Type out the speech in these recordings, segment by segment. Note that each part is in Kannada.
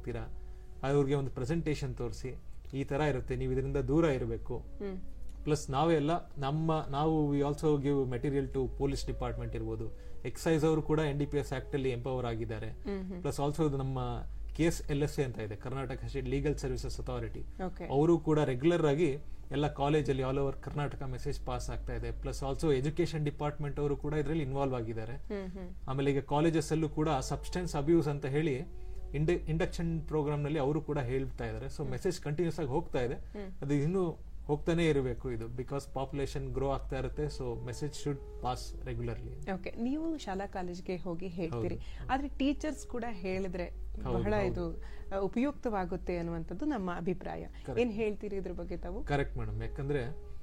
ಹೋಗ್ತೀರಾ ಅವ್ರಿಗೆ ಒಂದು ಪ್ರೆಸೆಂಟೇಷನ್ ತೋರಿಸಿ ಈ ತರ ಇರುತ್ತೆ ನೀವು ಇದರಿಂದ ದೂರ ಇರಬೇಕು ಹ್ಮ್ ಪ್ಲಸ್ ನಾವೆಲ್ಲ ನಮ್ಮ ನಾವು we also give material to police department ಇರ್ಬೋದು ಎಕ್ಸೈಸ್ ಅವರು ಕೂಡ N D P S act ಅಲ್ಲಿ ಎಂಪವರ್ ಆಗಿದ್ದಾರೆ ಪ್ಲಸ್ ಆಲ್ಸೋ ನಮ್ಮ K S L S A ಅಂತ ಇದೆ Karnataka state legal services authority okay ಅವರು ಕೂಡ ರೆಗ್ಯುಲರ್ ಆಗಿ ಎಲ್ಲ ಕಾಲೇಜಲ್ಲಿ all over Karnataka message pass ಆಗ್ತಾ ಇದೆ ಪ್ಲಸ್ ಆಲ್ಸೋ ಎಜುಕೇಶನ್ ಡಿಪಾರ್ಟ್ಮೆಂಟ್ ಅವರು ಕೂಡ ಇದರಲ್ಲಿ ಇನ್ವಾಲ್ವ್ ಆಗಿದ್ದಾರೆ ಹ್ಮ್ ಹ್ಮ್ ಆಮೇಲೆ ಈಗ ಕಾಲೇಜಸ್ ಅಲ್ಲೂ ಕೂಡ ಸಬ್ಸ್ಟೆನ್ಸ್ ಅಬ್ಯೂಸ್ ಅಂತ ಹೇಳಿ ಇಂಡಕ್ಷನ್ ಪ್ರೋಗ್ರಾಮ್ ನಲ್ಲಿ ಅವರು ಕೂಡ ಹೇಳ್ತಾ ಇದ್ದಾರೆ ಸೊ ಮೆಸೇಜ್ ಕಂಟಿನ್ಯೂಸ್ ಆಗಿ ಹೋಗ್ತಾ ಇದೆ ಅದು ಇನ್ನೂ ಹೋಗ್ತಾನೆ ಇರಬೇಕು ಇದು ಬಿಕಾಸ್ ಪಾಪ್ಯುಲೇಷನ್ ಗ್ರೋ ಆಗ್ತಾ ಇರುತ್ತೆ so message should pass regularly okay ನೀವು ಶಾಲಾ ಕಾಲೇಜ್ಗೆ ಹೋಗಿ ಹೇಳ್ತೀರಿ ಆದ್ರೆ ಟೀಚರ್ಸ್ ಕೂಡ ಹೇಳಿದ್ರೆ ಬಹಳ ಇದು ಅ, ಉಪಯುಕ್ತವಾಗುತ್ತೆ ಅನ್ನುವಂಥದ್ದು ನಮ್ಮ ಅಭಿಪ್ರಾಯ ಏನ್ ಹೇಳ್ತೀರಿ ಇದ್ರ ಬಗ್ಗೆ ತಾವು ಕರೆಕ್ಟ್ ಮೇಡಮ್ ಯಾಕಂದ್ರೆ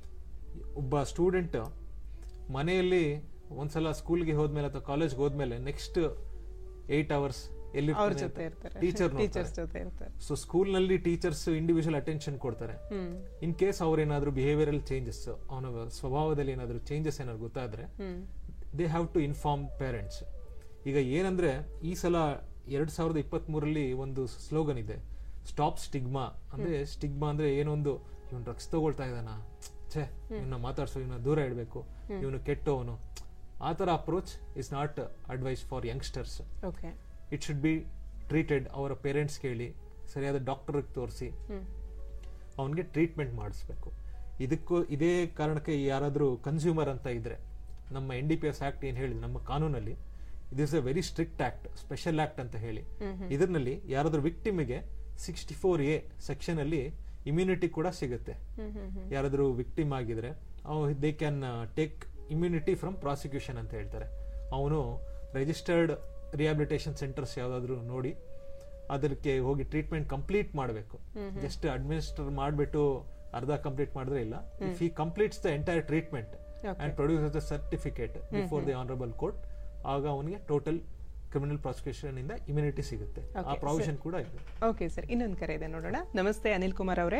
ಒಬ್ಬ ಸ್ಟೂಡೆಂಟ್ ಮನೆಯಲ್ಲಿ ಒಂದ್ಸಲ ಸ್ಕೂಲ್ಗೆ ಹೋದ್ಮೇಲೆ ಅಥವಾ ಕಾಲೇಜ್ಗೆ ಹೋದ್ಮೇಲೆ ನೆಕ್ಸ್ಟ್ ಏಟ್ ಅವರ್ಸ್ ಎಲ್ಲಿ ಅವ್ರ ಜೊತೆ ಇರ್ತಾರೆ ಟೀಚರ್ ಟೀಚರ್ಸ್ ಜೊತೆ ಇರ್ತಾರೆ ಸೊ ಸ್ಕೂಲ್ ನಲ್ಲಿ ಟೀಚರ್ಸ್ ಇಂಡಿವಿಜುವಲ್ ಅಟೆನ್ಷನ್ ಕೊಡ್ತಾರೆ ಹ್ಮ್ ಇನ್ ಕೇಸ್ ಅವ್ರೇನಾದ್ರೂ ಬಿಹೇವಿಯರಲ್ ಚೇಂಜಸ್ ಅವನ ಸ್ವಭಾವದಲ್ಲಿ ಏನಾದ್ರೂ ಚೇಂಜಸ್ ಏನಾದ್ರು ಗೊತ್ತಾದ್ರೆ ಹ್ಮ್ they have to inform parents ಈಗ ಏನಂದ್ರೆ ಈ ಸಲ ಎರಡ್ ಸಾವಿರದ ಇಪ್ಪತ್ತ್ ಮೂರಲ್ಲಿ ಒಂದು ಸ್ಲೋಗನ್ ಇದೆ ಸ್ಟಾಪ್ ಸ್ಟಿಗ್ಮಾ ಅಂದ್ರೆ ಸ್ಟಿಗ್ಮಾ ಅಂದ್ರೆ ಏನೊಂದು ಇವನ್ ಡ್ರಗ್ಸ್ ತಗೊಳ್ತಾ ಇದ್ದಾನ ಛೇ ಇವನ್ನ ಮಾತಾಡ್ಸೋ ಇವನ್ನ ದೂರ ಇಡಬೇಕು ಇವನು ಕೆಟ್ಟವನು ಆ ತರ approach is not advice for youngsters okay it should be treated ಅವರ ಪೇರೆಂಟ್ಸ್ ಕೇಳಿ ಸರಿಯಾದ ಡಾಕ್ಟರ್ ತೋರಿಸಿ ಹ್ಮ್ ಅವನಿಗೆ ಟ್ರೀಟ್ಮೆಂಟ್ ಮಾಡಿಸ್ಬೇಕು ಇದಕ್ಕೂ ಇದೇ ಕಾರಣಕ್ಕೆ ಯಾರಾದರೂ ಕನ್ಸ್ಯೂಮರ್ ಅಂತ ಇದ್ರೆ ನಮ್ಮ N D P S act ಏನ್ ಹೇಳಿದೆ ನಮ್ಮ ಕಾನೂನಲ್ಲಿ it is a very strict act special act ಅಂತ ಹೇಳಿ ಇದರಲ್ಲಿ ಯಾರಾದ್ರೂ ವಿಕ್ಟಿಮಿಗೆ ಸಿಕ್ಸ್ಟಿ ಫೋರ್ ಎ ಸೆಕ್ಷನ್ ಅಲ್ಲಿ ಇಮ್ಯುನಿಟಿ ಕೂಡ ಸಿಗುತ್ತೆ ಹ್ಮ್ ಹ್ಮ್ ಹ್ಮ್ ಯಾರಾದ್ರೂ ವಿಕ್ಟಿಮ್ ಆಗಿದ್ರೆ they can take immunity from prosecution ಅಂತ ಹೇಳ್ತಾರೆ ಅವನು ರಿಜಿಸ್ಟರ್ಡ್ ರಿಹಾಬಿಲಿಟೇಷನ್ ಸೆಂಟರ್ಸ್ ಯಾವ್ದಾದ್ರು ನೋಡಿ ಅದಕ್ಕೆ ಹೋಗಿ ಟ್ರೀಟ್ಮೆಂಟ್ ಕಂಪ್ಲೀಟ್ ಮಾಡಬೇಕು ಜಸ್ಟ್ ಅಡ್ಮಿನಿಸ್ಟರ್ ಮಾಡಿಬಿಟ್ಟು ಅರ್ಧ ಕಂಪ್ಲೀಟ್ ಮಾಡಿದ್ರೆ ಇಲ್ಲ if he completes the entire treatment and produce the certificate before the honourable court ಆಗ ಅವನಿಗೆ ಟೋಟಲ್ ಕ್ರಿಮಿನಲ್ ಪ್ರಾಸಿಕ್ಯೂಷನ್ ಇಂದ ಇಮ್ಯುನಿಟಿ ಸಿಗುತ್ತೆ ಆ Okay, ಪ್ರಾವಿಷನ್ ಕೂಡ ಇದೆ ಓಕೆ ಸರ್ ಇನ್ನೊಂದು ಕರೆ ಇದೆ ನೋಡೋಣ ನಮಸ್ತೆ ಅನಿಲ್ ಕುಮಾರ್ ಅವರೇ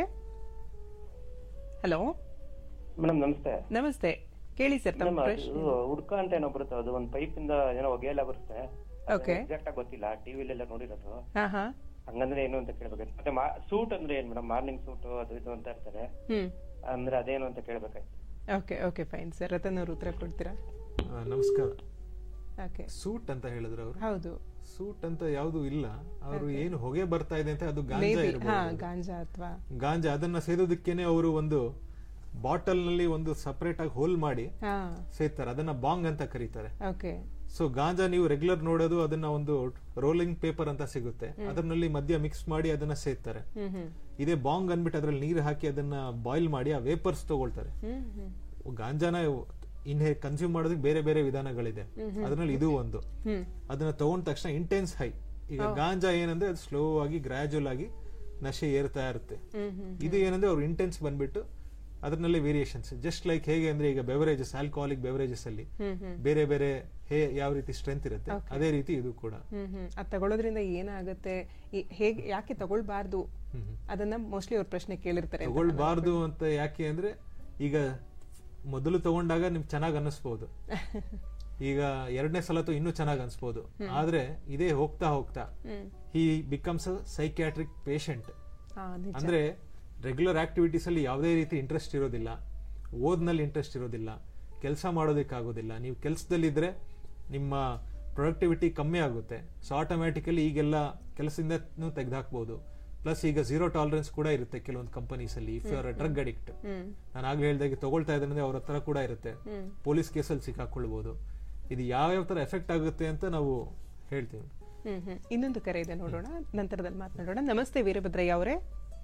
ಹಲೋ ಮೇಡಮ್ ನಮಸ್ತೆ ನಮಸ್ತೆ ಕೇಳಿ ಸರ್ ತಮ್ಮ ಮೇಡಮ್ ಪ್ರಶ್ನೆ ಅದು ಹುಡ್ಕ ಅಂತ ಏನೋ ಬರುತ್ತೆ ಅದು ಒಂದ್ ಪೈಪ್ ಇಂದ ಏನೋ ಹೊಗೆ ಎಲ್ಲ ಬರುತ್ತೆ Okay. ಎಕ್ಸಾಕ್ಟ್ ಆಗಿ ಗೊತ್ತಿಲ್ಲ ಟಿವಿಲೆಲ್ಲ ನೋಡಿರೋದು ಹಾ ಹಾ ಹಂಗಂದ್ರೆ ಏನು ಅಂತ ಕೇಳ್ಬೇಕಾಯ್ತು ಮತ್ತೆ ಸೂಟ್ ಅಂದ್ರೆ ಏನ್ ಮೇಡಮ್ ಮಾರ್ನಿಂಗ್ ಸೂಟ್ ಅದು ಇದು ಅಂತ ಇರ್ತಾರೆ ಹ್ಮ್ ಅಂದ್ರೆ ಅದೇನು ಅಂತ ಕೇಳ್ಬೇಕಾಯ್ತು okay okay fine sir Ratan ಅವ್ರು ಉತ್ತರ ಕೊಡ್ತೀರಾ ಆ, ನಮಸ್ಕಾರ ಓಕೆ ಸೂಟ್ ಅಂತ ಹೇಳಿದ್ರು ಅವರು ಹೌದು ಸೂಟ್ ಅಂತ ಯಾವುದು ಇಲ್ಲ ಅವರು ಏನು ಹೊಗೆ ಬರ್ತಾ ಇದೆ ಅಂತ ಅದು ಗಾಂಜಾ ಮೇಬಿ ಹಾ ಇರಬಹುದು ಗಾಂಜಾ ಅಥವಾ ಗಾಂಜಾ ಅದನ್ನ ಸೇದೋದಕ್ಕೇನೆ ಅವರು ಒಂದು ಬಾಟಲ್ ನಲ್ಲಿ ಒಂದು ಸಪರೇಟ್ ಆಗಿ ಹೋಲ್ ಮಾಡಿ ಹಾ ಸೇರ್ತಾರೆ ಅದನ್ನ ಬಾಂಗ್ ಅಂತ ಕರೀತಾರೆ ಓಕೆ ಸೊ ಗಾಂಜಾ ನೀವು ರೆಗ್ಯುಲರ್ ನೋಡೋದು ಅದನ್ನ ಒಂದು ರೋಲಿಂಗ್ ಪೇಪರ್ ಅಂತ ಸಿಗುತ್ತೆ ಅದರಲ್ಲಿ ಮಧ್ಯ ಮಿಕ್ಸ್ ಮಾಡಿ ಅದನ್ನ ಸೇರ್ತಾರೆ ಹ್ಮ್ ಹ್ಮ್ ಇದೇ ಬಾಂಗ್ ಅನ್ಬಿಟ್ಟು ಅದ್ರಲ್ಲಿ ನೀರು ಹಾಕಿ ಅದನ್ನ ಬಾಯ್ಲ್ ಮಾಡಿ ಆ ವೇಪರ್ಸ್ ತಗೊಳ್ತಾರೆ ಹ್ಮ್ ಹ್ಮ್ ಗಾಂಜಾನ ಇನ್ಹೇ ಕನ್ಸ್ಯೂಮ್ ಮಾಡೋದಕ್ಕೆ ಬೇರೆ ಬೇರೆ ವಿಧಾನಗಳಿದೆ ಅದ್ರಲ್ಲಿ ಇದು ಒಂದು ಹ್ಮ್ ಅದನ್ನ ತಗೊಂಡ ತಕ್ಷಣ ಇಂಟೆನ್ಸ್ ಹೈ ಈಗ ಗಾಂಜಾ ಏನಂದ್ರೆ ಅದು ಸ್ಲೋ ಆಗಿ ಗ್ರಾಜುವಲ್ ಆಗಿ ನಶೆ ಏರ್ತಾ ಇರುತ್ತೆ ಹ್ಮ್ ಹ್ಮ್ ಇದು ಏನಂದ್ರೆ ಅವ್ರು ಇಂಟೆನ್ಸ್ ಬಂದ್ಬಿಟ್ಟು ಅದರಲ್ಲಿ ವೇರಿಯೇಷನ್ಸ್ ಜಸ್ಟ್ ಲೈಕ್ ಹೇಗೆ ಅಂದ್ರೆ ಈಗ ಬೆವರೇಜಸ್ ಆಲ್ಕೋಹಾಲಿಕ್ ಬೆವರೇಜಸ್ ಅಲ್ಲಿ ಹ್ಮ್ ಹ್ಮ್ ಬೇರೆ ಬೇರೆ ಹೇ ಯಾವ ರೀತಿ ಸ್ಟ್ರೆಂತ್ ಇರುತ್ತೆ ಅದೇ ರೀತಿ ಇದು ಕೂಡ ಹ್ಮ್ ಹ್ಮ್ ಅದ್ ತಗೊಳ್ಳೋದ್ರಿಂದ ಏನಾಗುತ್ತೆ ಈ- ಹೇಗೆ ಯಾಕೆ ತಗೊಳ್ಬಾರ್ದು ಹ್ಮ್ ಹ್ಮ್. ಅದನ್ನ ಮೋಸ್ಟ್ಲಿ ಅವ್ರ ಪ್ರಶ್ನೆ ಕೇಳಿರ್ತಾರೆ ಅಂತ ತಗೊಳ್ಬಾರ್ದು ಅಂತ ಯಾಕೆ ಅಂದ್ರೆ ಈಗ ಮೊದಲು ತಗೊಂಡಾಗ ನಿಮ್ಗೆ ಚೆನ್ನಾಗ್ ಅನ್ನಿಸ್ಬೋದು ಈಗ ಎರಡನೇ ಸಲ ತು ಇನ್ನೂ ಚೆನ್ನಾಗ್ ಅನ್ಸ್ಬೋದು ಆದ್ರೆ ಇದೇ ಹೋಗ್ತಾ ಹೋಗ್ತಾ ಹ್ಮ್ he becomes a psychiatric patient ಹಾ ನಿಜ ಅಂದ್ರೆ ರೆಗ್ಯುಲರ್ ಆಕ್ಟಿವಿಟೀಸ್ ಅಲ್ಲಿ ಯಾವುದೇ ರೀತಿ ಇಂಟ್ರೆಸ್ಟ್ ಇರೋದಿಲ್ಲ ಓದ್ನಲ್ಲಿ ಇಂಟ್ರೆಸ್ಟ್ ಇರೋದಿಲ್ಲ ಕೆಲಸ ಮಾಡೋದಕ್ಕಾಗೋದಿಲ್ಲ ನೀವು ಕೆಲಸದಲ್ಲಿದ್ರೆ ನಿಮ್ಮ ಪ್ರೊಡಕ್ಟಿವಿಟಿ ಕಮ್ಮಿ ಆಗುತ್ತೆ ಸೊ ಆಟೋಮ್ಯಾಟಿಕಲಿ ಈಗೆಲ್ಲ ಕೆಲಸದಿಂದ ತೆಗೆದಾಕ್ಬೋದು ಪ್ಲಸ್ ಈಗ ಝೀರೋ ಟಾಲರೆನ್ಸ್ ಕೂಡ ಇರುತ್ತೆ ಕೆಲವೊಂದು ಕಂಪನೀಸ್ ಅಲ್ಲಿ ಇಫ್ ಆರ್ ಡ್ರಗ್ ಅಡಿಕ್ಟ್ ಹ್ಮ್ ನಾನು ಆಗ್ಲೇ ಹೇಳ್ದಾಗೆ ತಗೊಳ್ತಾ ಇದ್ರೆ ಅವ್ರ ಹತ್ರ ಕೂಡ ಇರುತ್ತೆ ಹ್ಮ್ ಪೊಲೀಸ್ ಕೇಸಲ್ಲಿ ಸಿಕ್ಕಾಕೊಳ್ಬಹುದು ಇದು ಯಾವ್ಯಾವ ತರ ಎಫೆಕ್ಟ್ ಆಗುತ್ತೆ ಅಂತ ನಾವು ಹೇಳ್ತೀವಿ ಹ್ಮ್ ಹ್ಮ್ ಇನ್ನೊಂದು ಕರೆ ಇದೆ ನೋಡೋಣ ನಂತರದಲ್ಲಿ ಮಾತನಾಡೋಣ ನಮಸ್ತೆ ವೀರಭದ್ರಯ್ಯ ಅವರೇ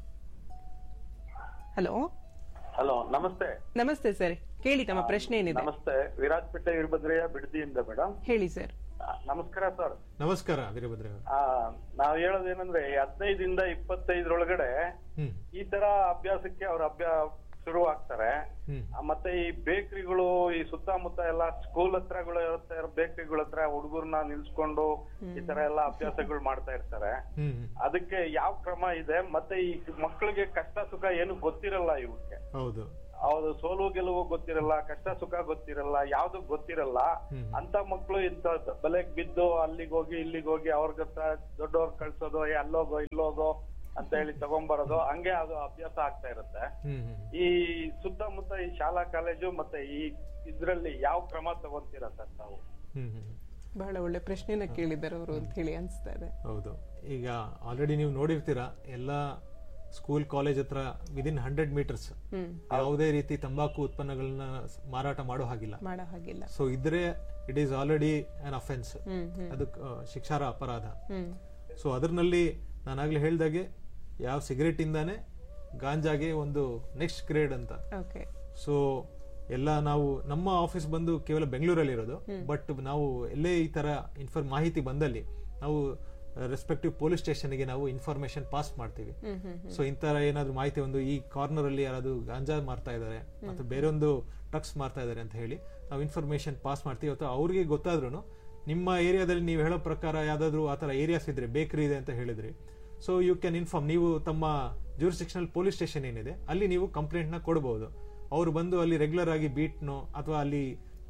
ಹಲೋ ಹಲೋ ನಮಸ್ತೆ ನಮಸ್ತೆ ಸರ್ ಕೇಳಿ ತಮ್ಮ ಪ್ರಶ್ನೆ ಏನಿದೆ ನಮಸ್ತೆ ವಿರಾಜಪೇಟೆ ವೀರಭದ್ರಯ್ಯ ಬಿಡದಿಯಿಂದ ಮೇಡಮ್ ಹೇಳಿ ಸರ್ ನಮಸ್ಕಾರ ಸರ್ ನಮಸ್ಕಾರ ವೀರಭದ್ರ ಅವ್ರೆ. ಆ, ನಾವ್ ಹೇಳೋದೇನಂದ್ರೆ ಈ ಹದಿನೈದಿಂದ ಇಪ್ಪತ್ತೈದರೊಳಗಡೆ ಹ್ಮ್ ಈ ತರ ಅಭ್ಯಾಸಕ್ಕೆ ಅವ್ರ ಅಭ್ಯಾಸ ಶುರು ಆಗ್ತಾರೆ ಹ್ಮ್ ಆ, ಮತ್ತೆ ಈ ಬೇಕರಿಗಳು ಈ ಸುತ್ತಮುತ್ತ ಎಲ್ಲ ಸ್ಕೂಲ್ ಹತ್ರಗಳು ಇರುತ್ತೆ ಬೇಕರಿಗಳ ಹತ್ರ ಹುಡುಗರ್ನ ನಿಲ್ಸ್ಕೊಂಡು ಈ ತರ ಎಲ್ಲ ಅಭ್ಯಾಸಗಳು ಮಾಡ್ತಾ ಇರ್ತಾರೆ ಹ್ಮ್ ಹ್ಮ್. ಅದಕ್ಕೆ ಯಾವ ಕ್ರಮ ಇದೆ ಮತ್ತೆ ಈ ಮಕ್ಕಳಿಗೆ ಕಷ್ಟ ಸುಖ ಏನು ಗೊತ್ತಿರಲ್ಲ ಇವಕ್ಕೆ ಹೌದು ಅವ್ರು ಸೋಲು ಗೆಲುವು ಗೊತ್ತಿರಲ್ಲ ಕಷ್ಟ ಸುಖ ಗೊತ್ತಿರಲ್ಲ ಯಾವ್ದು ಗೊತ್ತಿರಲ್ಲ ಹ್ಮ್. ಅಂತ ಮಕ್ಕಳು ಇಂತ ಬಲೆಗ್ ಬಿದ್ದು ಅಲ್ಲಿಗೆ ಹೋಗಿ ಇಲ್ಲಿಗೆ ಹೋಗಿ ಅವ್ರ ದೊಡ್ಡವ್ರ ಕಳ್ಸೋದು ಏ ಅಲ್ಲೋಗೋ ಇಲ್ಲೋಗೋ ಅಂತ ಹೇಳಿ ತಗೊಂಬರೋದು ಹಂಗೆ ಅದು ಅಭ್ಯಾಸ ಆಗ್ತಾ ಇರುತ್ತೆ ಹ್ಮ್ ಹ್ಮ್ ಈ ಸುತ್ತಮುತ್ತ ಈ ಶಾಲಾ ಕಾಲೇಜು ಮತ್ತೆ ಈ ಇದ್ರಲ್ಲಿ ಯಾವ ಕ್ರಮ ತಗೊಂತೀರಾ ಸರ್ ತಾವು ಹ್ಮ್ ಹ್ಮ್ ಬಹಳ ಒಳ್ಳೆ ಪ್ರಶ್ನೆನ ಕೇಳಿದ್ದಾರೆ ಅವರು ಅಂತ ಹೇಳಿ ಅನ್ಸ್ತಾ ಇದೆ ಹೌದು ಈಗ ಆಲ್ರೆಡಿ ನೀವು ನೋಡಿರ್ತೀರಾ ಎಲ್ಲ ಸ್ಕೂಲ್ ಕಾಲೇಜ್ ಹತ್ರ ವಿದಿನ್ ಹಂಡ್ರೆಡ್ ಮೀಟರ್ಸ್ ಹ್ಮ್ ಯಾವುದೇ ರೀತಿ ತಂಬಾಕು ಉತ್ಪನ್ನಗಳನ್ನ ಸ್- ಮಾರಾಟ ಮಾಡೋ ಹಾಗಿಲ್ಲ ಮಾಡೋ ಹಾಗಿಲ್ಲ ಸೊ ಇದ್ರೆ it is already an offence ಹ್ಮ್ ಹ್ಮ್ ಅದು ಶಿಕ್ಷಾರ ಅಪರಾಧ ಹ್ಮ್ ಸೊ ಅದರಲ್ಲಿ ನಾನಾಗ್ಲೇ ಹೇಳ್ದಾಗೆ ಯಾವ ಸಿಗರೇಟ್ ಇಂದಾನೆ ಗಾಂಜಾಗೆ ಒಂದು ನೆಕ್ಸ್ಟ್ ಗ್ರೇಡ್ ಅಂತ ಓಕೆ ಸೊ ಎಲ್ಲ ನಾವು ನಮ್ಮ ಆಫೀಸ್ ಬಂದು ಕೇವಲ ಬೆಂಗಳೂರಲ್ಲಿ ಇರೋದು ಬಟ್ ನಾವು ಎಲ್ಲೇ ಈ ತರ ಇನ್ಫಾರ್ ಮಾಹಿತಿ ಬಂದಲ್ಲಿ ನಾವು ರೆಸ್ಪೆಕ್ಟಿವ್ ಪೊಲೀಸ್ ಸ್ಟೇಷನ್ಗೆ ನಾವು ಇನ್ಫಾರ್ಮೇಶನ್ ಪಾಸ್ ಮಾಡ್ತೀವಿ ಹ್ಮ್ ಹ್ಮ್ ಸೊ ಇಂತರ ಏನಾದ್ರು ಮಾಹಿತಿ ಒಂದು ಈ ಕಾರ್ನರ್ ಅಲ್ಲಿ ಯಾರಾದ್ರು ಗಾಂಜಾ ಮಾರ್ತಾ ಇದ್ದಾರೆ ಅಥವಾ ಬೇರೆ ಒಂದು ಡ್ರಗ್ಸ್ ಮಾರ್ತಾ ಇದ್ದಾರೆ ಅಂತ ಹೇಳಿ ನಾವು ಇನ್ಫಾರ್ಮೇಶನ್ ಪಾಸ್ ಮಾಡ್ತೀವಿ ಅಥವಾ ಅವ್ರಿಗೆ ಗೊತ್ತಾದ್ರೂ ನಿಮ್ಮ ಏರಿಯಾದಲ್ಲಿ ನೀವು ಹೇಳೋ ಪ್ರಕಾರ ಯಾವ್ದಾದ್ರು ಆ ಥರ ಏರಿಯಾಸ್ ಇದ್ರೆ ಬೇಕರಿ ಇದೆ ಅಂತ ಹೇಳಿದ್ರಿ ಸೊ ಯು ಕ್ಯಾನ್ ಇನ್ಫಾರ್ಮ್ ನೀವು ತಮ್ಮ ಜೂರಿಸ್ಟಿಕ್ಷನಲ್ ಪೊಲೀಸ್ ಸ್ಟೇಷನ್ ಏನಿದೆ ಅಲ್ಲಿ ನೀವು ಕಂಪ್ಲೇಂಟ್ ನ ಕೊಡಬಹುದು ಅವ್ರು ಬಂದು ಅಲ್ಲಿ ರೆಗ್ಯುಲರ್ ಆಗಿ ಬೀಟ್ನೋ ಅಥವಾ ಅಲ್ಲಿ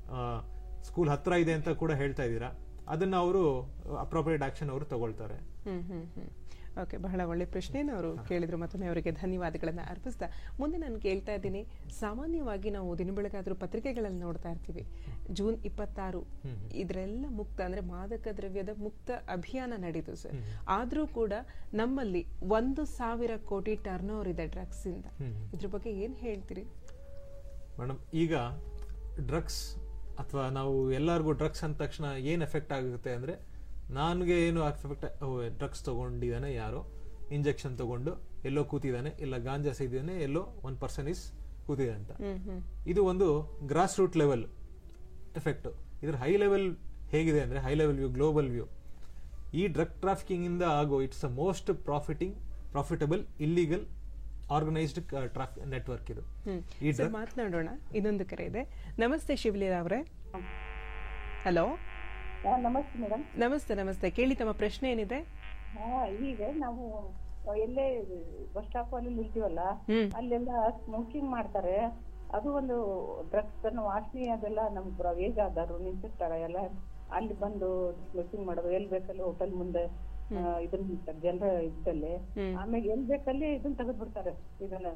ಸ್ಕೂಲ್ ಹತ್ರ ಇದೆ ಅಂತ ಕೂಡ ಹೇಳ್ತಾ ಇದ್ದೀರಾ ಅದನ್ನ ಅವರು ಅಪ್ರೋಪ್ರಿಯೇಟ್ ಆಕ್ಷನ್ ಅವರು ತಗೊಳ್ತಾರೆ ಹ್ಮ್ ಹ್ಮ್ ಹ್ಮ್ ಓಕೆ ಬಹಳ ಒಳ್ಳೆ ಪ್ರಶ್ನೆಯನ್ನು ಅವರು ಕೇಳಿದ್ರು ಮತ್ತೊಮ್ಮೆ ಅವರಿಗೆ ಧನ್ಯವಾದಗಳನ್ನ ಅರ್ಪಿಸ್ತಾ ಮುಂದೆ ನಾನು ಕೇಳ್ತಾ ಇದ್ದೀನಿ ಸಾಮಾನ್ಯವಾಗಿ ನಾವು ದಿನ ಬೆಳಗಾದ್ರೂ ಪತ್ರಿಕೆಗಳಲ್ಲಿ ನೋಡ್ತಾ ಇರ್ತೀವಿ ಜೂನ್ ಇಪ್ಪತ್ತಾರು ಇದರೆಲ್ಲ ಮುಕ್ತ ಅಂದ್ರೆ ಮಾದಕ ದ್ರವ್ಯದ ಮುಕ್ತ ಅಭಿಯಾನ ನಡೀತು ಸರ್ ಆದ್ರೂ ಕೂಡ ನಮ್ಮಲ್ಲಿ ಒಂದು ಸಾವಿರ ಕೋಟಿ ಟರ್ನ್ ಓವರ್ ಇದೆ ಡ್ರಗ್ಸ್ ಇಂದ ಇದ್ರ ಬಗ್ಗೆ ಏನ್ ಹೇಳ್ತೀರಿ ಮೇಡಮ್ ಈಗ ಡ್ರಗ್ಸ್ ಅಥವಾ ನಾವು ಎಲ್ಲರಿಗೂ ಡ್ರಗ್ಸ್ ಅಂದ ತಕ್ಷಣ ಏನು ಎಫೆಕ್ಟ್ ಆಗುತ್ತೆ ಅಂದ್ರೆ ನನಗೆ ಏನು ಎಫೆಕ್ಟ್ ಡ್ರಗ್ಸ್ ತಗೊಂಡಿದ್ದಾನೆ ಯಾರೋ ಇಂಜೆಕ್ಷನ್ ತಗೊಂಡು ಎಲ್ಲೋ ಕೂತಿದ್ದಾನೆ ಇಲ್ಲ ಗಾಂಜಾ ಸೇದಿದ್ದಾನೆ ಎಲ್ಲೋ ಒನ್ ಪರ್ಸನ್ ಇಸ್ ಕೂತಿದೆ ಅಂತ ಹ್ಮ್ ಹ್ಮ್ ಇದು ಒಂದು ಗ್ರಾಸ್ ರೂಟ್ ಲೆವೆಲ್ ಎಫೆಕ್ಟ್ ಇದ್ರ ಹೈ ಲೆವೆಲ್ ಹೇಗಿದೆ ಅಂದ್ರೆ high level view global view ಈ ಡ್ರಗ್ ಟ್ರಾಫಿಕಿಂಗ್ ಇಂದ ಆಗೋ it's a most profiting profitable illegal organised traffic network ಇದು ಹ್ಮ್ ಈ ಸರ್ ಮಾತನಾಡೋಣ ಇನ್ನೊಂದು ಕರೆ ಇದೆ ನಮಸ್ತೆ ಶಿವಲೀಲಾ ಅವರೇ ಹಲೋ ಹಾ, ನಮಸ್ತೆ ಮೇಡಮ್ ನಮಸ್ತೆ ನಮಸ್ತೆ ಕೇಳಿ ತಮ್ಮ ಪ್ರಶ್ನೆ ಏನಿದೆ ಹಾ ಈಗ ನಾವು ಎಲ್ಲೇ ಬಸ್ ಸ್ಟಾಪ್ ಅಲ್ಲಿ ನಿಲ್ತೀವಲ್ಲ ಹ್ಮ್. ಅಲ್ಲೆಲ್ಲ ಸ್ಮೋಕಿಂಗ್ ಮಾಡ್ತಾರೆ ಅದು ಒಂದು ಡ್ರಗ್ಸ್ ವಾಸನೆ ಅದೆಲ್ಲ ನಮ್ ಪ್ರವೇಶ ಆದಾರು ನಿಂತಿರ್ತಾರ ಎಲ್ಲ ಅಲ್ಲಿ ಬಂದು ಸ್ಮೋಕಿಂಗ್ ಮಾಡೋದು ಎಲ್ ಬೇಕಲ್ಲಿ ಹೋಟೆಲ್ ಮುಂದೆ ಆ, ಇದನ್ನ ಜನರ ಇದ್ದಲ್ಲಿ ಹ್ಮ್. ಆಮೇಲೆ ಎಲ್ ಬೇಕಲ್ಲಿ ಇದನ್ನ ತೆಗೆದು ಬಿಡ್ತಾರೆ ಇದನ್ನ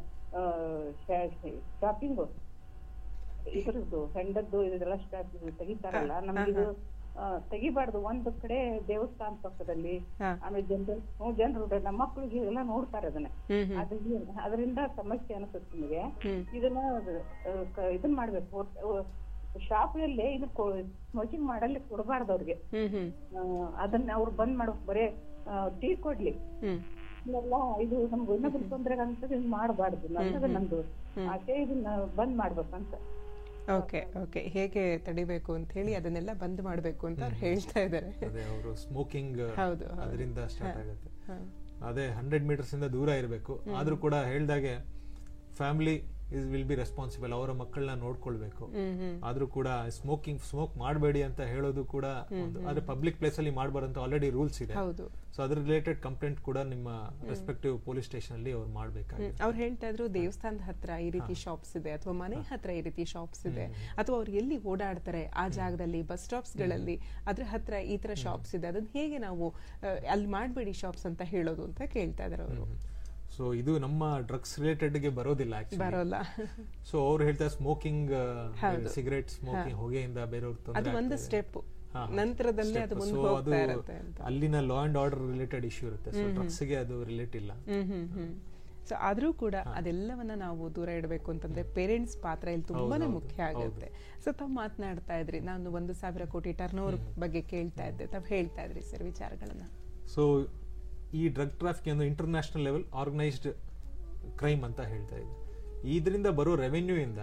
ಶಾಪಿಂಗು ಇದ್ರದ್ದು ಹೆಂಡದ್ದು ಇದೆಲ್ಲ ಸ್ಟಾಪ್ ತೆಗಿತಾರಲ್ಲ ನಮ್ಗಿದು ಆ, ತೆಗಿಬಾರ್ದು ಒಂದು ಕಡೆ ದೇವಸ್ಥಾನ ಪಕ್ಕದಲ್ಲಿ ಹಾ. ಆಮೇಲೆ ಜನರು ಹ್ಮ್ ಜನರು ನಮ್ಮ ಮಕ್ಕಳಿಗೆ ಎಲ್ಲ ನೋಡ್ತಾರೆ ಅದನ್ನ ಹ್ಮ್ ಹ್ಮ್ ಅದ್ರಿಂದ ಅದರಿಂದ ಸಮಸ್ಯೆ ಅನಿಸುತ್ತೆ ನಿಮಗೆ ಹ್ಮ್. ಇದನ್ನ ಆ, ಕ- ಇದನ್ನ ಮಾಡ್ಬೇಕು ಶಾಪ್ನಲ್ಲಿ ಇದು ಸ್ಮೋಕಿಂಗ್ ಮಾಡಲ್ಲಿ ಕೊಡಬಾರ್ದು ಅವ್ರಿಗೆ ಹ್ಮ್ ಹ್ಮ್ ಆ, ಅದನ್ನ ಅವ್ರು ಬಂದ್ ಮಾಡ್ಬೇಕು ಬರೇ ಟೀ ಕೊಡ್ಲಿ ಹ್ಮ್ ಇಲ್ಲೆಲ್ಲ ಇದು ನಮ್ಗೆ ಇನ್ನೊಬ್ರು ತೊಂದ್ರೆ ಅಂತ ಇದನ್ನ ಮಾಡಬಾರ್ದು ನನ್ನದು ನಂದು ಆಚೆ ಇದನ್ನ ಬಂದ್ ಮಾಡ್ಬೇಕಂತ ಓಕೆ ಓಕೆ ಹೇಗೆ ತಡಿಬೇಕು ಅಂತ ಹೇಳಿ ಅದನ್ನೆಲ್ಲ ಬಂದ್ ಮಾಡಬೇಕು ಅಂತ ಅವ್ರು ಹೇಳ್ತಾ ಇದ್ದಾರೆ ಅದೇ ಅವರು ಸ್ಮೋಕಿಂಗ್ ಹೌದು, ಹೌದು. ಅದರಿಂದ ಸ್ಟಾರ್ಟ್ ಆಗುತ್ತೆ ಹಾ. ಅದೇ ಹಂಡ್ರೆಡ್ ಮೀಟರ್ಸ್ ಇಂದ ದೂರ ಇರಬೇಕು ಆದ್ರೂ ಕೂಡ ಹೇಳ್ದಾಗೆ family is will be responsible ಅವರ ಮಕ್ಕಳನ್ನ ನೋಡ್ಕೊಳ್ಬೇಕು ಹ್ಮ್ ಹ್ಮ್ ಆದ್ರೂ ಕೂಡ ಸ್ಮೋಕಿಂಗ್ ಸ್ಮೋಕ್ ಮಾಡಬೇಡಿ ಅಂತ ಹೇಳೋದು ಕೂಡ ಒಂದು ಆದ್ರೆ ಪಬ್ಲಿಕ್ ಪ್ಲೇಸ್ ಅಲ್ಲಿ ಮಾಡಬಾರಂತ ಆಲ್ರೆಡಿ ರೂಲ್ಸ್ ಇದೆ ಹೌದು ಸೊ ಅದ್ರ ರಿಲೇಟೆಡ್ ಕಂಪ್ಲೇಂಟ್ ಕೂಡ ನಿಮ್ಮ ರೆಸ್ಪೆಕ್ಟಿವ್ ಪೊಲೀಸ್ ಸ್ಟೇಷನ್ ಅಲ್ಲಿ ಅವ್ರು ಮಾಡ್ಬೇಕಾಗಿದೆ ಅವ್ರು ಹೇಳ್ತಾ ಇದ್ರು ದೇವಸ್ಥಾನದ ಹತ್ರ ಈ ರೀತಿ ಶಾಪ್ಸ್ ಇದೆ ಅಥವಾ ಮನೆ ಹತ್ರ ಈ ರೀತಿ ಶಾಪ್ಸ್ ಇದೆ ಅಥವಾ ಅವ್ರು ಎಲ್ಲಿ ಓಡಾಡ್ತಾರೆ ಆ ಜಾಗದಲ್ಲಿ ಬಸ್ ಸ್ಟಾಪ್ಸ್ ಗಳಲ್ಲಿ ಅದ್ರ ಹತ್ರ ಈ ತರ ಶಾಪ್ಸ್ ಇದೆ ಅದನ್ನ ಹೇಗೆ ನಾವು ಆ, ಅಲ್ಲಿ ಮಾಡಬೇಡಿ ಶಾಪ್ಸ್ ಅಂತ ಹೇಳೋದು ಅಂತ ಕೇಳ್ತಾ ಇದಾರೆ ಅವರು ಸೊ ಇದು ನಮ್ಮ ಡ್ರಗ್ಸ್ ರಿಲೇಟೆಡ್ ಗೆ ಬರೋದಿಲ್ಲ ಆಕ್ಚುಲಿ ಬರೋಲ್ಲ ಸೊ ಅವ್ರು ಹೇಳ್ತಾರೆ ಸ್ಮೋಕಿಂಗ್ ಸಿಗರೇಟ್ ಸ್ಮೋಕಿಂಗ್ ಹೊಗೆಯಿಂದ ಬೇರೆಯವ್ರ ಅದು ತೊಂದರೆ ಒಂದು ಸ್ಟೆಪ್ ಹಾ, ನಂತರದಲ್ಲಿ ಅದು step. ಮುಂದೆ So ಹೋಗ್ತಾ ಅದು ಇರುತ್ತೆ ಅಂತ ಅಲ್ಲಿನ law and order related issue ಇರುತ್ತೆ ಸೊ ಡ್ರಗ್ಸ್ ಗೆ ಅದು ರಿಲೇಟ್ ಇಲ್ಲ ಹ್ಮ್ ಹ್ಮ್ ಹ್ಮ್ ಸೊ ಆದ್ರೂ ಕೂಡ ಅದೆಲ್ಲವನ್ನ ನಾವು ದೂರ ಇಡಬೇಕು ಅಂತಂದ್ರೆ ಪೇರೆಂಟ್ಸ್ ಪಾತ್ರ ಇಲ್ಲಿ ತುಂಬಾನೇ ಮುಖ್ಯ ಆಗುತ್ತೆ ಸೊ ತಾವು ಮಾತನಾಡ್ತಾ ಇದ್ರಿ ನಾನು ಒಂದು ಸಾವಿರ ಕೋಟಿ ಟರ್ನ್ ಓವರ್ ಬಗ್ಗೆ ಕೇಳ್ತಾ ಇದ್ದೆ ತಾವು ಹೇಳ್ತಾ ಇದ್ರಿ ಸರ್ ವಿಚಾರಗಳನ್ನ ಸೊ ಈ ಡ್ರಗ್ ಟ್ರಾಫಿಕ್ ಒಂದು ಇಂಟರ್ನ್ಯಾಷನಲ್ ಲೆವೆಲ್ ಆರ್ಗನೈಸ್ಡ್ ಕ್ರೈಮ್ ಅಂತ ಹೇಳ್ತಾ ಇದೆ ಇದರಿಂದ ಬರೋ ರೆವೆನ್ಯೂ ಇಂದ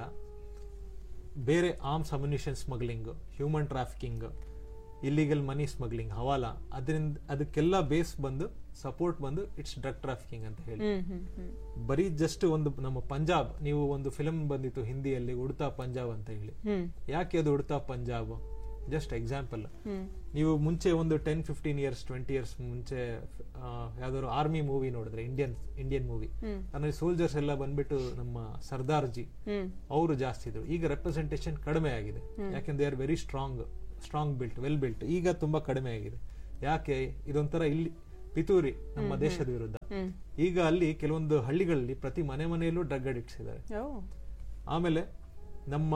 ಬೇರೆ arms ammunition smuggling human trafficking illegal money smuggling hawala ಅದರಿಂದ ಅದಕ್ಕೆಲ್ಲ ಬೇಸ್ ಬಂದು ಸಪೋರ್ಟ್ ಬಂದು ಇಟ್ಸ್ ಡ್ರಗ್ ಟ್ರಾಫಿಕಿಂಗ್ ಅಂತ ಹೇಳಿ ಹ್ಮ್ ಹ್ಮ್ ಹ್ಮ್ ಬರೀ ಜಸ್ಟ್ ಒಂದು ನಮ್ಮ ಪಂಜಾಬ್ ನೀವು ಒಂದು ಫಿಲಮ್ ಬಂದಿತ್ತು ಹಿಂದಿಯಲ್ಲಿ ಉಡ್ತಾ ಪಂಜಾಬ್ ಅಂತ ಹೇಳಿ ಹ್ಮ್ ಯಾಕೆ ಅದು ಉಡ್ತಾ ಪಂಜಾಬ್ ಜಸ್ಟ್ ಎಕ್ಸಾಂಪಲ್ ಹ್ಮ್ ನೀವು ಮುಂಚೆ ಒಂದು ten fifteen years twenty years ಮುಂಚೆ ಆ, ಯಾವ್ದಾದ್ರು ಆರ್ಮಿ ಮೂವಿ ನೋಡಿದ್ರೆ ಇಂಡಿಯನ್ ಇಂಡಿಯನ್ ಮೂವಿ ಹ್ಮ್ ಅಂದ್ರೆ ಸೋಲ್ಜರ್ಸ್ ಎಲ್ಲ ಬಂದ್ಬಿಟ್ಟು ನಮ್ಮ ಸರ್ದಾರ್ಜಿ ಹ್ಮ್ ಅವರು ಜಾಸ್ತಿ ಇದ್ರು ಈಗ ರೆಪ್ರೆಸೆಂಟೇಷನ್ ಕಡಿಮೆ ಆಗಿದೆ ಯಾಕೆಂದ್ರೆ are very strong strong built well built ಈಗ ತುಂಬಾ ಕಡಿಮೆ ಆಗಿದೆ ಯಾಕೆ ಇದೊಂಥರ ಇಲ್ಲಿ ಪಿತೂರಿ ನಮ್ಮ ದೇಶದ ವಿರುದ್ಧ ಹ್ಮ್ ಈಗ ಅಲ್ಲಿ ಕೆಲವೊಂದು ಹಳ್ಳಿಗಳಲ್ಲಿ ಪ್ರತಿ ಮನೆ ಮನೆಯಲ್ಲೂ ಡ್ರಗ್ ಅಡಿಕ್ಟ್ಸ್ ಇದ್ದಾರೆ ಓ ಆಮೇಲೆ ನಮ್ಮ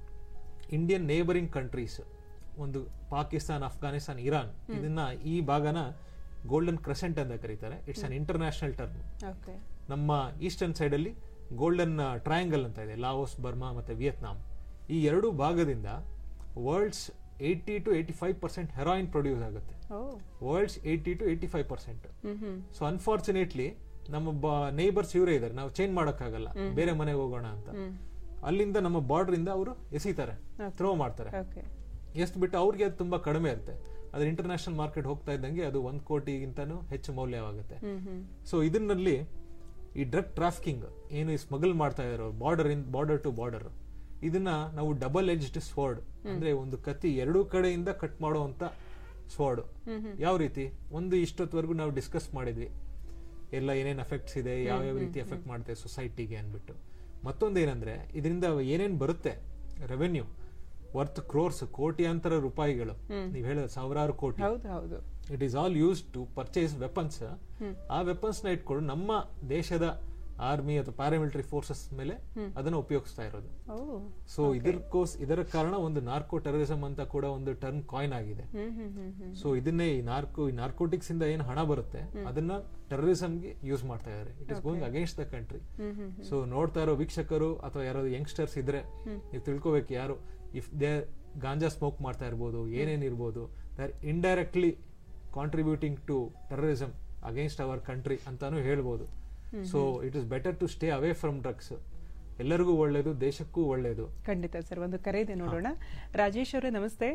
ಇಂಡಿಯನ್ ನೇಬರಿಂಗ್ ಕಂಟ್ರೀಸ್ ಒಂದು ಪಾಕಿಸ್ತಾನ್ ಅಫ್ಘಾನಿಸ್ತಾನ್ ಇರಾನ್ ಇದನ್ನ ಈ ಭಾಗನ ಗೋಲ್ಡನ್ ಕ್ರೆಸೆಂಟ್ ಅಂತ ಕರೀತಾರೆ it's an international term okay ನಮ್ಮ ಈಸ್ಟರ್ನ್ ಸೈಡ್ ಅಲ್ಲಿ ಗೋಲ್ಡನ್ ಟ್ರಯಾಂಗಲ್ ಅಂತ ಇದೆ ಲಾವೋಸ್ ಬರ್ಮಾ ಮತ್ತೆ ವಿಯತ್ನಾಂ ಈ ಎರಡು ಭಾಗದಿಂದ world's eighty two eighty five percent heroin produce ಆಗುತ್ತೆ ಓ world's eighty two eighty five percent ಹ್ಮ್ ಹ್ಮ್ ಸೊ ಅನ್ಫಾರ್ಚುನೇಟ್ಲಿ ನಮ್ಮ ನೇಬರ್ಸ್ ಇವರೇ ಇದ್ದಾರೆ ನಾವು ಚೇಂಜ್ ಮಾಡೋಕ್ಕಾಗಲ್ಲ ಬೇರೆ ಮನೆಗೆ ಹೋಗೋಣ ಅಂತ ಹ್ಮ್ ಅಲ್ಲಿಂದ ನಮ್ಮ ಬಾರ್ಡರ್ ಇಂದ ಅವರು ಎಸಿತಾರೆ ಥ್ರೋ ಮಾಡ್ತಾರೆ ಓಕೆ ಎಷ್ಟು ಬಿಟ್ಟು ಅವ್ರಿಗೆ ಅದು ತುಂಬಾ ಕಡಿಮೆ ಇರುತ್ತೆ ಅದ್ರ ಇಂಟರ್ನ್ಯಾಷನಲ್ ಮಾರ್ಕೆಟ್ ಹೋಗ್ತಾ ಇದ್ದಂಗೆ ಅದು ಒಂದ್ ಕೋಟಿಗಿಂತನೂ ಹೆಚ್ಚು ಮೌಲ್ಯವಾಗುತ್ತೆ ಹ್ಮ್ ಹ್ಮ್ ಸೊ ಇದರಲ್ಲಿ ಈ ಡ್ರಗ್ ಟ್ರಾಫಿಕಿಂಗ್ ಏನು ಈ ಸ್ಮಗಲ್ ಮಾಡ್ತಾ ಇದಾರೋ border in border to border ಇದನ್ನ ನಾವು ಡಬಲ್ ಎಜ್ಡ್ ಸ್ವರ್ಡ್ ಅಂದ್ರೆ ಒಂದು ಕತ್ತಿ ಎರಡೂ ಕಡೆಯಿಂದ ಕಟ್ ಮಾಡುವಂತ ಸ್ವರ್ಡ್ ಹ್ಮ್ ಹ್ಮ್ ಯಾವ ರೀತಿ ಒಂದು ಇಷ್ಟೊತ್ತವರೆಗೂ ನಾವು ಡಿಸ್ಕಸ್ ಮಾಡಿದ್ವಿ ಎಲ್ಲ ಏನೇನ್ ಎಫೆಕ್ಟ್ಸ್ ಇದೆ ಯಾವ ಯಾವ ರೀತಿ ಎಫೆಕ್ಟ್ ಮಾಡುತ್ತೆ ಸೊಸೈಟಿಗೆ ಅನ್ಬಿಟ್ಟು ಮತ್ತೊಂದು ಏನಂದ್ರೆ ಇದರಿಂದ ಏನೇನ್ ಬರುತ್ತೆ ರೆವೆನ್ಯೂ ವರ್ತ್ ಕ್ರೋರ್ಸ್ ಕೋಟ್ಯಾಂತರ ರೂಪಾಯಿಗಳು ನೀವು ಹೇಳೋದು ಸಾವಿರಾರು ಕೋಟಿ ಹೌದು ಹೌದು it is all use to purchase weapons ಆ ವೆಪನ್ಸ್ ನ ಇಟ್ಕೊಂಡು ನಮ್ಮ ದೇಶದ ಆರ್ಮಿ ಅಥವಾ ಪ್ಯಾರಾಮಿಲಿಟರಿ ಫೋರ್ಸಸ್ ಮೇಲೆ ಅದನ್ನ ಉಪಯೋಗಿಸ್ತಾ ಇರೋದು ಓ ಸೊ ಇದಕ್ಕೋಸ್ ಇದರ ಕಾರಣ ಒಂದು ನಾರ್ಕೋ ಟೆರರಿಸಂ ಅಂತ ಕೂಡ ಒಂದು ಟರ್ಮ್ ಕಾಯಿನ್ ಆಗಿದೆ ಹ್ಮ್ ಹ್ಮ್ ಹ್ಮ್ ಹ್ಮ್ ಸೊ ಇದನ್ನೇ ಈ ನಾರ್ಕೋ ಈ ನಾರ್ಕೋಟಿಕ್ಸ್ ಇಂದ ಏನ್ ಹಣ ಬರುತ್ತೆ ಅದನ್ನ ಟೆರರಿಸಂಗೆ ಯೂಸ್ ಮಾಡ್ತಾ ಇದ್ದಾರೆ it is going against the country ಹ್ಮ್ ಹ್ಮ್ ಸೊ ನೋಡ್ತಾ ಇರೋ ವೀಕ್ಷಕರು ಅಥವಾ ಯಾರಾದ್ರು ಯಂಗ್ಸ್ಟರ್ಸ್ ಇದ್ರೆ ನೀವು ತಿಳ್ಕೊಬೇಕು ಯಾರು ಇಫ್ ದೇ ಗಾಂಜಾ ಸ್ಮೋಕ್ ಮಾಡ್ತಾ ಇರ್ಬೋದು ಏನೇನ್ ಇರ್ಬೋದು they're indirectly contributing to terrorism against our country ಅಂತಾನು ಹೇಳ್ಬೋದು so it is better to stay away from drugs ಎಲ್ಲರಿಗೂ ಒಳ್ಳೇದು ದೇಶಕ್ಕೂ ಒಳ್ಳೇದು ಖಂಡಿತ ಸರ್ ಒಂದು ಕರೆ ಇದೆ ನೋಡೋಣ ರಾಜೇಶ್ ಅವರೇ ನಮಸ್ತೆ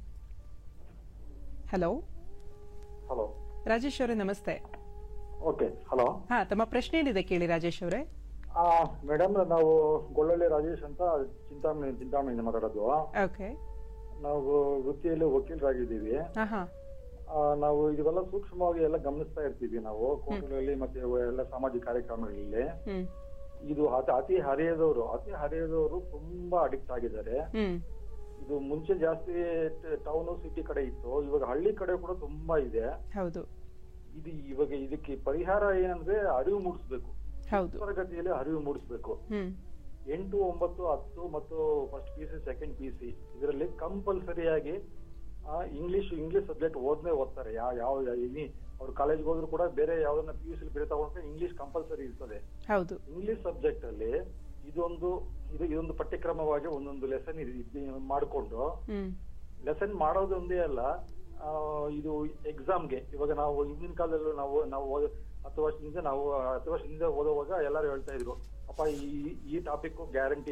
ಹಲೋ ಹಲೋ ರಾಜೇಶ್ ಅವರೇ ನಮಸ್ತೆ ಓಕೆ ಹಲೋ ಹಾ ತಮ್ಮ ಪ್ರಶ್ನೆ ಏನಿದೆ ಕೇಳಿ ರಾಜೇಶ್ ಅವರೇ ಮೇಡಮ್ ನಾವು ಗೊಳ್ಳಳ್ಳಿ ರಾಜೇಶ್ ಅಂತ ಚಿಂತಾಮಣಿ ಚಿಂತಾಮಣಿಯಿಂದ ಮಾತಾಡೋದು ಓಕೆ ನಾವು ವೃತ್ತಿಯಲ್ಲಿ ವಕೀಲರಾಗಿದ್ದೀವಿ ಹಾ ಹಾ ಆ, ನಾವು ಇದೆಲ್ಲ ಸೂಕ್ಷ್ಮವಾಗಿ ಎಲ್ಲ ಗಮನಿಸ್ತಾ ಇರ್ತೀವಿ ನಾವು ಕೋರ್ಟ್ಗಳಲ್ಲಿ ಮತ್ತೆ ಎಲ್ಲ ಸಾಮಾಜಿಕ ಕಾರ್ಯಕ್ರಮಗಳಲ್ಲಿ ಹ್ಮ್ ಇದು ಅತಿ ಅತಿ ಹರಿಯದವರು ಅತಿ ಹರಿಯದವರು ತುಂಬಾ ಅಡಿಕ್ಟ್ ಆಗಿದ್ದಾರೆ ಹ್ಮ್ ಇದು ಮುಂಚೆ ಜಾಸ್ತಿ ಟೌನ್ ಸಿಟಿ ಕಡೆ ಇತ್ತು ಇವಾಗ ಹಳ್ಳಿ ಕಡೆ ಕೂಡ ತುಂಬಾ ಇದೆ ಹೌದು ಇದು ಇವಾಗ ಇದಕ್ಕೆ ಪರಿಹಾರ ಏನಂದ್ರೆ ಅರಿವು ಮೂಡಿಸ್ಬೇಕು ಹೌದು ತರಗತಿಯಲ್ಲಿ ಅರಿವು ಮೂಡಿಸ್ಬೇಕು ಹ್ಮ್ ಎಂಟು ಒಂಬತ್ತು ಹತ್ತು ಮತ್ತು first P C second P C ಇದರಲ್ಲಿ ಕಂಪಲ್ಸರಿಯಾಗಿ ಇಂಗ್ಲಿಷ್ ಇಂಗ್ಲಿಷ್ ಸಬ್ಜೆಕ್ಟ್ ಓದ್ನೇ ಓದ್ತಾರೆ ಯಾವ ಯಾವ ಎನಿ ಅವ್ರು ಕಾಲೇಜ್ಗೆ ಹೋದ್ರು ಕೂಡ ಬೇರೆ ಯಾವ್ದನ್ನ ಪಿ ಯು ಸಿ ಬೇರೆ ತಗೊಂಡ್ರೆ ಇಂಗ್ಲಿಷ್ ಕಂಪಲ್ಸರಿ ಇರ್ತದೆ ಹೌದು ಇಂಗ್ಲಿಷ್ ಸಬ್ಜೆಕ್ಟ್ ಅಲ್ಲಿ ಇದೊಂದು ಇದು ಇದೊಂದು ಪಠ್ಯಕ್ರಮವಾಗಿ ಒಂದೊಂದು ಲೆಸನ್ ಮಾಡಿಕೊಂಡು ಹ್ಮ್ ಲೆಸನ್ ಮಾಡೋದೊಂದೇ ಅಲ್ಲ ಆ, ಇದು ಎಕ್ಸಾಮ್ಗೆ ಇವಾಗ ನಾವು ಹಿಂದಿನ ಕಾಲದಲ್ಲೂ ನಾವು ನಾವು ಓದ ಹತ್ತು ವರ್ಷದಿಂದ ನಾವು ಹತ್ತು ವರ್ಷದಿಂದ ಓದುವಾಗ ಎಲ್ಲರೂ ಹೇಳ್ತಾ ಇದ್ರು ಅಪ್ಪ ಈ ಈ ಟಾಪಿಕ್ ಗ್ಯಾರಂಟಿ